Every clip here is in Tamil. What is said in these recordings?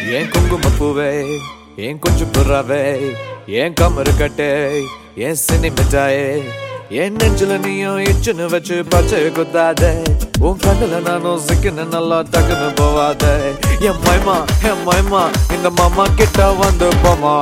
ஏன் குங்குமப்பூவே ஏன் கொஞ்சம் புறாவே ஏன் கமரு கட்டே ஏன் சினி மிட்டாயே என் நெஞ்சில நீயும் இச்சுன்னு வச்சு பச்சை குத்தாதே உன் கண்ணுல நானும் சிக்கன நல்லா டக்குன்னு போவாதே என் மைமா என் மைமா இந்த மாமா கிட்ட வந்து போமா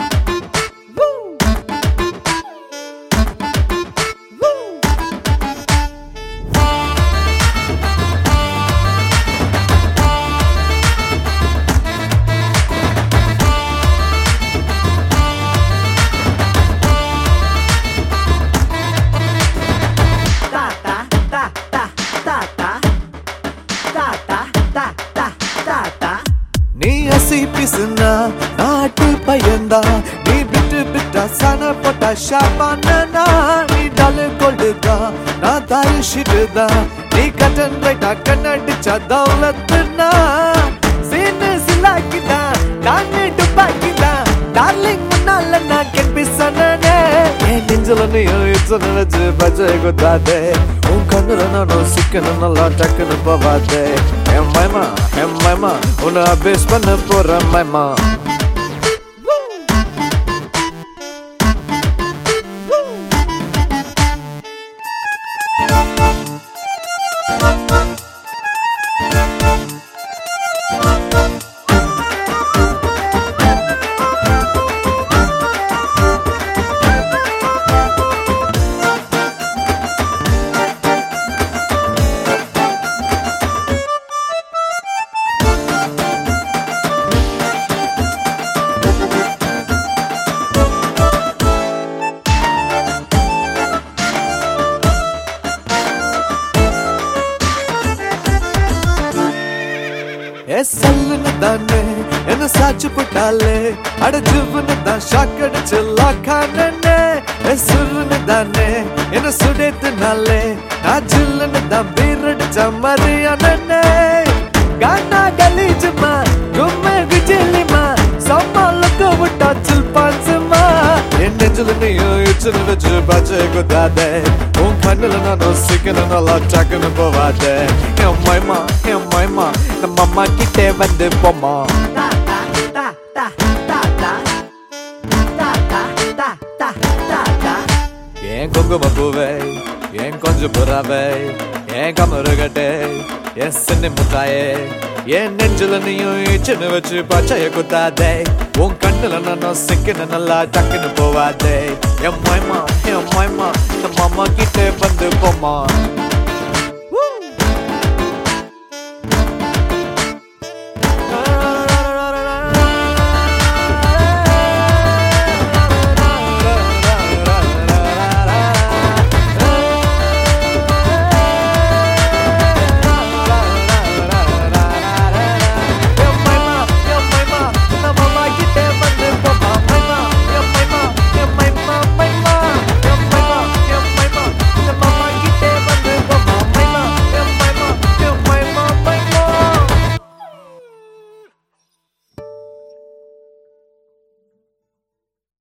நீ அசி பிசுனா நாட்டு பையன்தா நீ விட்டு விட்டா சன போட்டா ஷாபானா நீ டாலு கொள்ளுதா நான் தாய் ஷிடுதா நீ கட்டன் ரைட்டா கண்ணடிச்சா தௌலத்துனா சீனு சிலாக்கிதா நானே டுப்பாக்கிதா டார்லிங் முன்னால நான் கெம்பி சொன்னனே என் நெஞ்சில நீயும் இச்சனை வச்சு பச்சை குத்தாதே உன் கண்ணுல நானும் சிக்கன நல்லா டக்குன்னு போவாதே என் மைமா என் மைமா உன்னை அபேஸ் பண்ண போற மைமா எஸ்எல்னு தானே என்ன சாச்சு போட்டாலே அட ஜுவனு தான் ஷாக் அடிச்சு லாக்கானே எசுருன்னு தானே என்ன சுடேத்துனாலே நான் ஜில்லுன்னு தான் பீர் அடிச்ச மரியானே கானா கலீஜுமா கும்மே விஜிலிமா சம்மாலுக்கு விட்டா சில் பான்சுமா என் நெஞ்சில நீயும் இச்சுன்னு வச்சு பச்சை குத்தாதே உன் கண்ணுல நானும் சிக்கன நல்லா டக்குன்னு போவாதே என் மைமா என் மைமா நம்ம அம்மா கிட்டே வந்து போமா ஏன் குங்கும பூவே ஏன் கொஞ்சம் புறாவே ஏன் கமரு கட்டே என் சின்ன முட்டாயே என் நெஞ்சில நீயும் சின்ன வச்சு பச்சைய குத்தாதே உன் கண்ணுல நானும் சிக்கன நல்லா டக்குன்னு போவாதே என் மைமா என் மைமா நம்ம அம்மா கிட்டே வந்து போமா